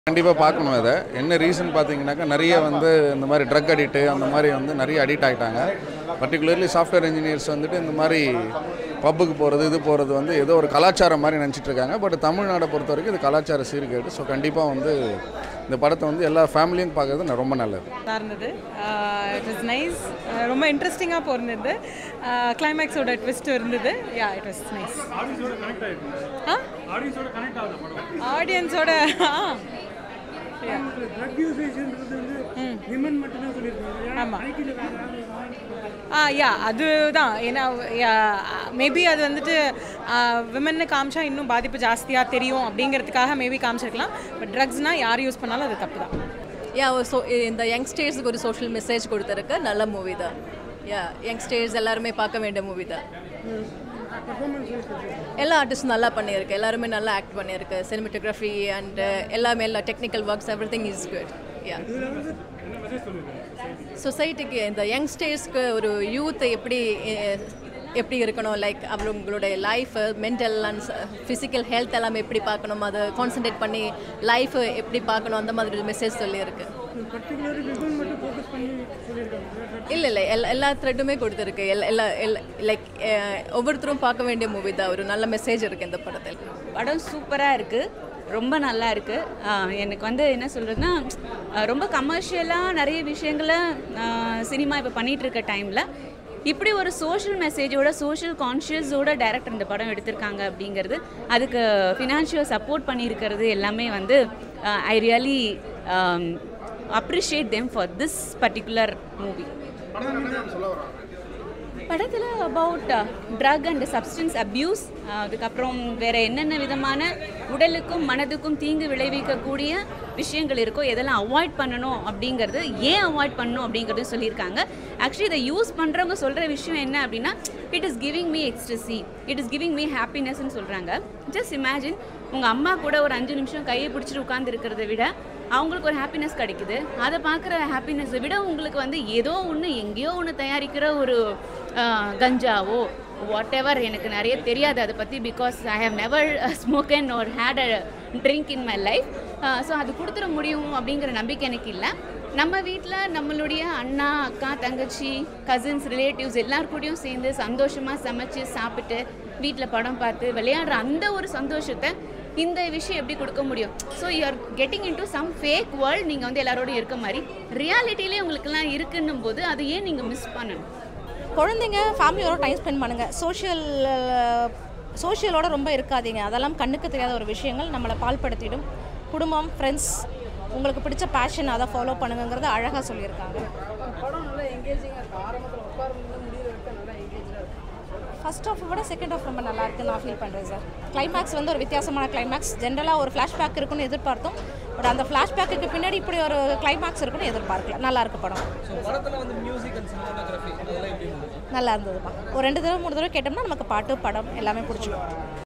கண்டிப்பாக பார்க்கணும் இதை என்ன ரீசன் பார்த்தீங்கன்னாக்கா நிறைய வந்து இந்த மாதிரி ட்ரக் அடிக்ட்டு அந்த மாதிரி வந்து நிறைய அடிக்ட் ஆகிட்டாங்க பர்டிகுலர்லி சாஃப்ட்வேர் இன்ஜினியர்ஸ் வந்துட்டு இந்த மாதிரி பப்புக்கு போகிறது இது போகிறது வந்து ஏதோ ஒரு கலாச்சாரம் மாதிரி நினச்சிட்டு இருக்காங்க பட் தமிழ்நாடை பொறுத்த வரைக்கும் இது கலாச்சார சீர்கேடு ஸோ கண்டிப்பாக வந்து இந்த படத்தை வந்து எல்லா ஃபேமிலியும் பார்க்கறது ந- ரொம்ப நல்லது நல்லா இருந்தது இட் வாஸ் நைஸ் ரொம்ப இன்ட்ரெஸ்டிங்காக போயிருந்தது கிளைமேக்ஸோட ட்விஸ்ட் இருந்தது yeah it was nice ah ஆடியன்ஸோட ஆ ட்ரக் யூசேஜ்ன்றது வந்து விமன் மட்டும்தான் சொல்லியிருக்காங்க ஆமா. ஐடியில் வேறு யாரும் ஆ யா அதுதான் ஏன்னா மேபி அது வந்துட்டு விமன்னு காமிச்சா இன்னும் பாதிப்பு ஜாஸ்தியாக தெரியும் அப்படிங்கிறதுக்காக மேபி காமிச்சிருக்கலாம் பட் ட்ரக்ஸ்னால் யார் யூஸ் பண்ணாலும் அது தப்பு தான் யா ஸோ இந்த யங்ஸ்டர்ஸுக்கு ஒரு சோஷியல் மெசேஜ் கொடுத்துருக்கு நல்ல மூவி தான் யா யங்ஸ்டர்ஸ் எல்லாருமே பார்க்க வேண்டிய மூவி தான் எல்லா ஆர்டிஸ்டும் நல்லா பண்ணியிருக்கு எல்லாருமே நல்லா ஆக்ட் பண்ணியிருக்கு சினிமட்டோகிராஃபி அண்ட் எல்லாமே எல்லா technical works everything is good yeah சொசைட்டிக்கு இந்த யங்ஸ்டர்ஸ்க்கு ஒரு யூத் எப்படி அஹ், எப்படி இருக்கணும் லைக் அவங்களுடைய life mental and physical health எல்லாமே எப்படி பார்க்கணும் அதை கான்சென்ட்ரேட் பண்ணி லைஃப் எப்படி பார்க்கணும் அந்த மாதிரி மெசேஜ் சொல்லியிருக்கு பர்டிகுலர் விமன் மட்டும் ஃபோக்கஸ் பண்ணி சொல்லியிருக்காங்க இல்லை இல்லை எல்லா எல்லா த்ரெட்டுமே கொடுத்துருக்கு எல்லா எல்லா லைக் ஒவ்வொருத்தரும் பார்க்க வேண்டிய மூவி தான் ஒரு நல்ல மெசேஜ் இருக்குது இந்த படத்தில் படம் சூப்பராக இருக்குது ரொம்ப நல்லா இருக்குது எனக்கு வந்து என்ன சொல்கிறதுனா ரொம்ப கமர்ஷியலாக நிறைய விஷயங்களை சினிமா இப்போ பண்ணிகிட்டு இருக்க டைமில் இப்படி ஒரு சோஷியல் மெசேஜோட சோஷியல் கான்ஷியஸோட டைரக்டர் இந்த படம் எடுத்திருக்காங்க அப்படிங்கிறது அதுக்கு ஃபினான்ஷியல் சப்போர்ட் பண்ணியிருக்கிறது எல்லாமே வந்து I really appreciate them for this particular movie படத்தில் about drug and substance abuse அதுக்கப்புறம் வேறு என்னென்ன விதமான உடலுக்கும் மனதுக்கும் தீங்கு விளைவிக்கக்கூடிய விஷயங்கள் இருக்கோ எதெல்லாம் அவாய்ட் பண்ணணும் அப்படிங்கிறது ஏன் அவாய்ட் பண்ணணும் அப்படிங்கிறது சொல்லியிருக்காங்க ஆக்சுவலி இதை யூஸ் பண்ணுறவங்க சொல்கிற விஷயம் என்ன அப்படின்னா it is giving me ecstasy it is giving me ஹாப்பினஸ்ன்னு சொல்கிறாங்க ஜஸ்ட் இமேஜின் உங்கள் அம்மா கூட ஒரு அஞ்சு நிமிஷம் கையை பிடிச்சிட்டு உட்கார்ந்து இருக்கிறத விட அவங்களுக்கு ஒரு ஹாப்பினஸ் கிடைக்குது அதை பார்க்குற ஹாப்பினஸை விட உங்களுக்கு வந்து ஏதோ ஒன்று எங்கேயோ ஒன்று தயாரிக்கிற ஒரு ஆஹ், கஞ்சாவோ வாட் எவர் எனக்கு நிறைய தெரியாது அதை பற்றி because I have never smoked or had a drink in my life so அது கொடுத்துட முடியும் அப்படிங்கிற நம்பிக்கை எனக்கு இல்லை நம்ம வீட்டில் நம்மளுடைய அண்ணா அக்கா தங்கச்சி கசின்ஸ் ரிலேட்டிவ்ஸ் எல்லார் கூடயும் சேர்ந்து சந்தோஷமாக சமைச்சு சாப்பிட்டு வீட்டில் படம் பார்த்து விளையாடுற அந்த ஒரு சந்தோஷத்தை இந்த விஷயம் எப்படி கொடுக்க முடியும் so you're getting into some fake world நீங்கள் வந்து எல்லாரோடையும் இருக்க மாதிரி ரியாலிட்டிலே உங்களுக்குலாம் இருக்குன்னும் போது அதை ஏன் நீங்கள் மிஸ் பண்ணணும் குழந்தைங்க ஃபேமிலியோட டைம் ஸ்பெண்ட் பண்ணுங்கள் சோஷியல் சோஷியலோட ரொம்ப இருக்காதீங்க அதெல்லாம் கண்ணுக்கு தெரியாத ஒரு விஷயங்கள் நம்மளை பால்படுத்திடும் குடும்பம் ஃப்ரெண்ட்ஸ் உங்களுக்கு பிடிச்ச பேஷன் அதை ஃபாலோ பண்ணுங்கங்கிறத அழகாக சொல்லியிருக்காங்க ஃபர்ஸ்ட் ஆஃப் விட செகண்ட் ஆஃப் ரொம்ப நல்லா இருக்கு நான் ஃபீல் பண்ணுறேன் சார் கிளைமேக்ஸ் வந்து ஒரு வித்தியாசமான கிளைமேக்ஸ் ஜென்ரலாக ஒரு ஃப்ளாஷ்பேக் இருக்குன்னு எதிர்பார்த்தோம் பட் அந்த ஃப்ளாஷ்பேக்கு பின்னாடி இப்படி ஒரு கிளைமேக்ஸ் இருக்குன்னு எதிர்பார்க்கல நல்லா இருக்கு படம் நல்லா இருந்ததுப்பா ஒரு ரெண்டு தடவை மூணு தடவை கேட்டோம்னா நமக்கு பாட்டு படம் எல்லாமே பிடிச்சிடும்